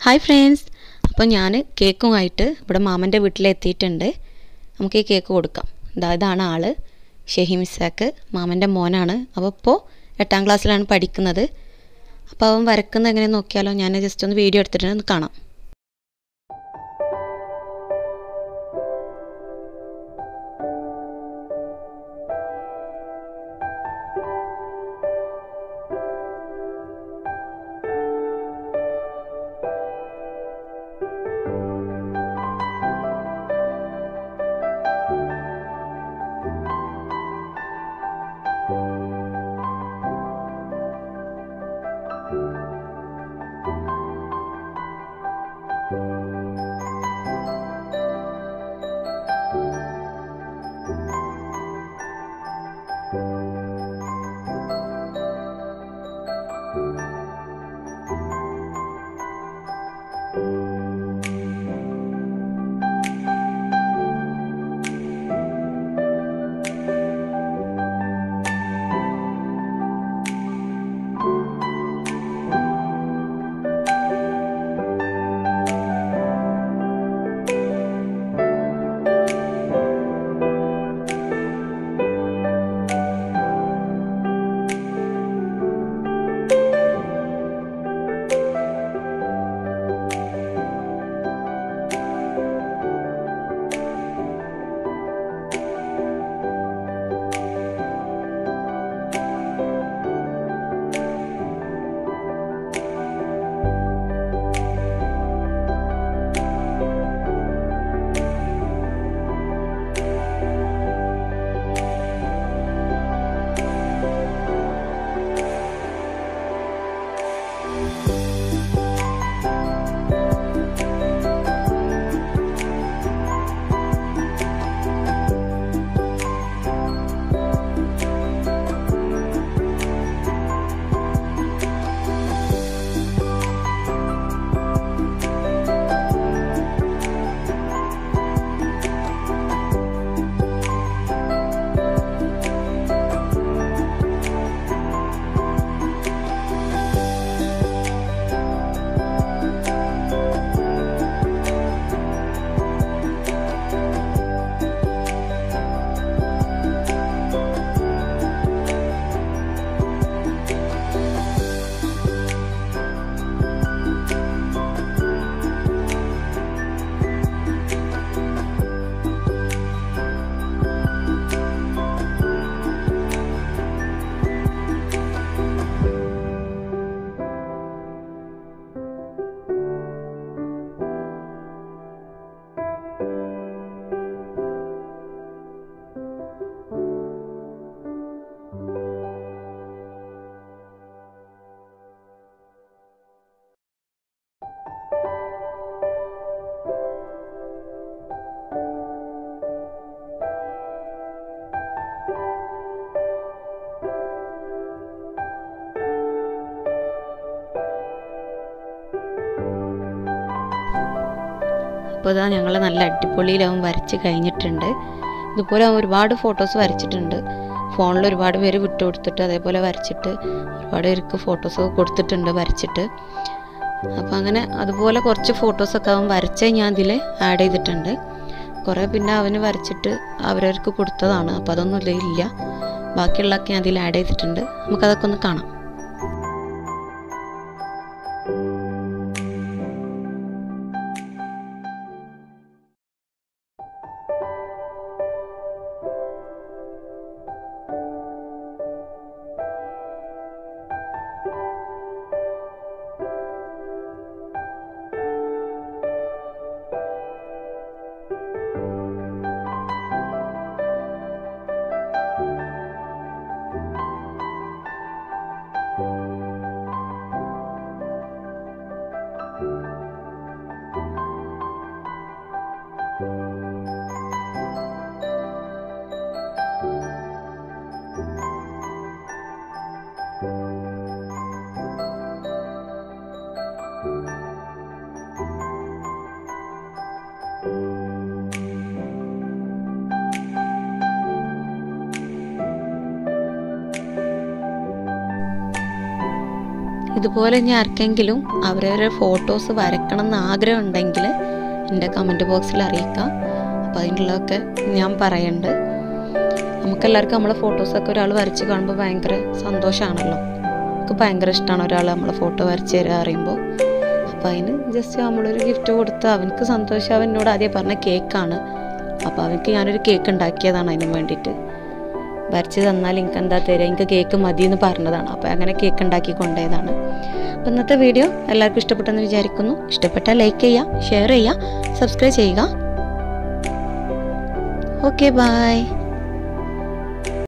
hi friends അപ്പോൾ ഞാൻ കേക്കുമായിട്ട് ഇവിടെ മാമൻ്റെ വീട്ടിലെത്തിയിട്ടുണ്ട് നമുക്ക് ഈ കേക്ക് കൊടുക്കാം ഇതാ ഇതാണ് ആള് ഷെഹിം ഇസാക്ക് മാമൻ്റെ മോനാണ് അപ്പോൾ ഇപ്പോൾ എട്ടാം ക്ലാസ്സിലാണ് പഠിക്കുന്നത് അപ്പോൾ അവൻ വരക്കുന്നത് എങ്ങനെ നോക്കിയാലോ ഞാൻ ജസ്റ്റ് ഒന്ന് വീഡിയോ എടുത്തിട്ടുണ്ട് ഒന്ന് കാണാം അപ്പോൾ ഇതാ ഞങ്ങൾ നല്ല അടിപൊളിയിലാവും വരച്ച് കഴിഞ്ഞിട്ടുണ്ട് ഇതുപോലെ അവൻ ഒരുപാട് ഫോട്ടോസ് വരച്ചിട്ടുണ്ട് ഫോണിൽ ഒരുപാട് പേര് വിട്ടുകൊടുത്തിട്ട് അതേപോലെ വരച്ചിട്ട് ഒരുപാട് പേർക്ക് ഫോട്ടോസ് കൊടുത്തിട്ടുണ്ട് വരച്ചിട്ട് അപ്പോൾ അങ്ങനെ അതുപോലെ കുറച്ച് ഫോട്ടോസൊക്കെ അവൻ വരച്ചേ ഞാൻ ഇതിൽ ആഡ് ചെയ്തിട്ടുണ്ട് കുറേ പിന്നെ അവന് വരച്ചിട്ട് അവരവർക്ക് കൊടുത്തതാണ് അപ്പോൾ അതൊന്നും ഇതിലില്ല ബാക്കിയുള്ളതൊക്കെ ഞാൻ അതിൽ ആഡ് ചെയ്തിട്ടുണ്ട് നമുക്കതൊക്കെ ഒന്ന് കാണാം ഇതുപോലെ ഇനി ആർക്കെങ്കിലും അവരവരുടെ ഫോട്ടോസ് വരക്കണം എന്ന് ആഗ്രഹം ഉണ്ടെങ്കിൽ എൻ്റെ കമൻറ്റ് ബോക്സിൽ അറിയിക്കാം അപ്പോൾ അതിനുള്ളതൊക്കെ ഞാൻ പറയുന്നുണ്ട് നമുക്കെല്ലാവർക്കും നമ്മളെ ഫോട്ടോസൊക്കെ ഒരാൾ വരച്ച് കാണുമ്പോൾ ഭയങ്കര സന്തോഷമാണല്ലോ നമുക്ക് ഭയങ്കര ഇഷ്ടമാണ് ഒരാൾ നമ്മളെ ഫോട്ടോ വരച്ച് തരാ അറിയുമ്പോൾ അപ്പോൾ അതിന് ജസ്റ്റ് നമ്മളൊരു ഗിഫ്റ്റ് കൊടുത്ത് അവനക്ക് സന്തോഷം അവൻ എന്നോട് ആദ്യം പറഞ്ഞ കേക്കാണ് അപ്പോൾ അവനക്ക് ഞാനൊരു കേക്ക് ഉണ്ടാക്കിയതാണ് അതിന് വേണ്ടിയിട്ട് വരച്ച് തന്നാൽ എനിക്ക് എന്താ തരിക എനിക്ക് കേക്ക് മതി എന്ന് പറഞ്ഞതാണ് അപ്പോൾ അങ്ങനെ കേക്ക് ഉണ്ടാക്കി കൊണ്ടുപോയതാണ് അപ്പോൾ ഇന്നത്തെ വീഡിയോ എല്ലാവർക്കും ഇഷ്ടപ്പെട്ടെന്ന് വിചാരിക്കുന്നു ഇഷ്ടപ്പെട്ടാൽ ലൈക്ക് ചെയ്യുക ഷെയർ ചെയ്യുക സബ്സ്ക്രൈബ് ചെയ്യുക ഓക്കെ ബൈ